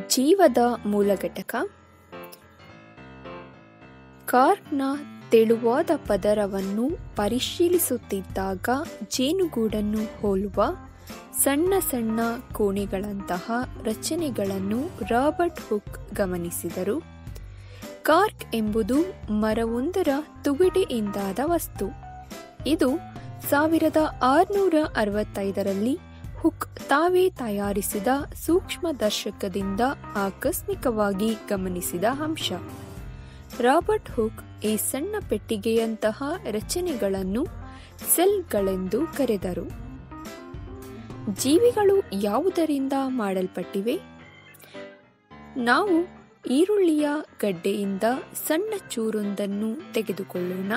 ಜೀವದ ಮೂಲ ಘಟಕ ಕಾರ್ಕ್ನ ತೆಳುವಾದ ಪದರವನ್ನು ಪರಿಶೀಲಿಸುತ್ತಿದ್ದಾಗ ಜೇನುಗೂಡನ್ನು ಹೋಲುವ ಸಣ್ಣ ಸಣ್ಣ ಕೋಣೆಗಳಂತಹ ರಚನೆಗಳನ್ನು ರಾಬರ್ಟ್ ಹುಕ್ ಗಮನಿಸಿದರು ಕಾರ್ಕ್ ಎಂಬುದು ಮರವೊಂದರ ತುಗಟೆಯಿಂದಾದ ವಸ್ತು ಇದು ಸಾವಿರದ ಆರುನೂರ ಅರವತ್ತೈದರಲ್ಲಿ ಹುಕ್ ತಾವೇ ತಯಾರಿಸಿದ ಸೂಕ್ಷ್ಮದರ್ಶಕದಿಂದ ಆಕಸ್ಮಿಕವಾಗಿ ಗಮನಿಸಿದ ಅಂಶ ರಾಬರ್ಟ್ ಹುಕ್ ಈ ಸಣ್ಣ ಪೆಟ್ಟಿಗೆಯಂತಹ ರಚನೆಗಳನ್ನು ಸೆಲ್ಗಳೆಂದು ಕರೆದರು ಜೀವಿಗಳು ಯಾವುದರಿಂದ ಮಾಡಲ್ಪಟ್ಟಿವೆ ನಾವು ಈರುಳ್ಳಿಯ ಗಡ್ಡೆಯಿಂದ ಸಣ್ಣ ಚೂರೊಂದನ್ನು ತೆಗೆದುಕೊಳ್ಳೋಣ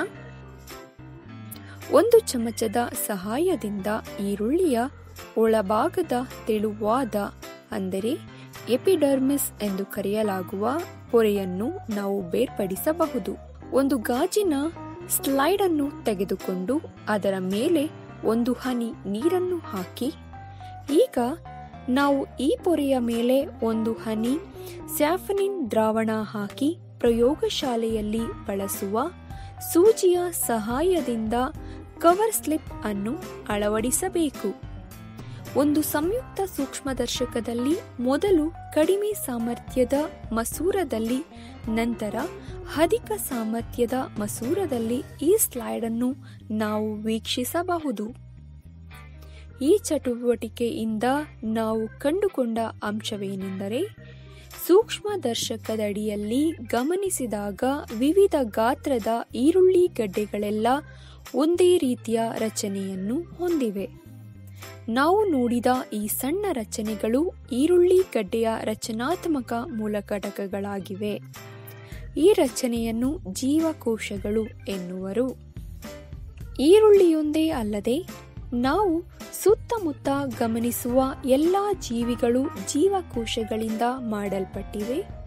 ಒಂದು ಚಮಚದ ಸಹಾಯದಿಂದ ಈರುಳ್ಳಿಯ ಒಳಭಾಗದ ತೆಳುವಾದ ಅಂದರೆ ಎಪಿಡರ್ಮಿಸ್ ಎಂದು ಕರೆಯಲಾಗುವ ಪೊರೆಯನ್ನು ನಾವು ಬೇರ್ಪಡಿಸಬಹುದು ಒಂದು ಗಾಜಿನ ಸ್ಲೈಡ್ ಅನ್ನು ತೆಗೆದುಕೊಂಡು ಅದರ ಮೇಲೆ ಒಂದು ಹನಿ ನೀರನ್ನು ಹಾಕಿ ಈಗ ನಾವು ಈ ಪೊರೆಯ ಮೇಲೆ ಒಂದು ಹನಿ ಸ್ಯಾಫನಿನ್ ದ್ರಾವಣ ಹಾಕಿ ಪ್ರಯೋಗಶಾಲೆಯಲ್ಲಿ ಬಳಸುವ ಸೂಜಿಯ ಸಹಾಯದಿಂದ ಕವರ್ ಸ್ಲಿಪ್ ಅನ್ನು ಅಳವಡಿಸಬೇಕು ಒಂದು ಸಂಯುಕ್ತ ಸೂಕ್ಷ್ಮದರ್ಶಕದಲ್ಲಿ ಮೊದಲು ಕಡಿಮೆ ಸಾಮರ್ಥ್ಯದ ಮಸೂರದಲ್ಲಿ ನಂತರ ಅಧಿಕ ಸಾಮರ್ಥ್ಯದ ಮಸೂರದಲ್ಲಿ ಈ ಸ್ಲೈಡ್ ಅನ್ನು ನಾವು ವೀಕ್ಷಿಸಬಹುದು ಈ ಚಟುವಟಿಕೆಯಿಂದ ನಾವು ಕಂಡುಕೊಂಡ ಅಂಶವೇನೆಂದರೆ ಸೂಕ್ಷ್ಮದರ್ಶಕದಡಿಯಲ್ಲಿ ಗಮನಿಸಿದಾಗ ವಿವಿಧ ಗಾತ್ರದ ಈರುಳ್ಳಿ ಗಡ್ಡೆಗಳೆಲ್ಲ ಒಂದೇ ರೀತಿಯ ರಚನೆಯನ್ನು ಹೊಂದಿವೆ ನಾವು ನೋಡಿದ ಈ ಸಣ್ಣ ರಚನೆಗಳು ಈರುಳ್ಳಿ ಗಡ್ಡೆಯ ರಚನಾತ್ಮಕ ಮೂಲ ಘಟಕಗಳಾಗಿವೆ ಈ ರಚನೆಯನ್ನು ಜೀವಕೋಶಗಳು ಎನ್ನುವರು ಈರುಳ್ಳಿಯೊಂದೇ ಅಲ್ಲದೆ ನಾವು ಸುತ್ತಮುತ್ತ ಗಮನಿಸುವ ಎಲ್ಲ ಜೀವಿಗಳು ಜೀವಕೋಶಗಳಿಂದ ಮಾಡಲ್ಪಟ್ಟಿವೆ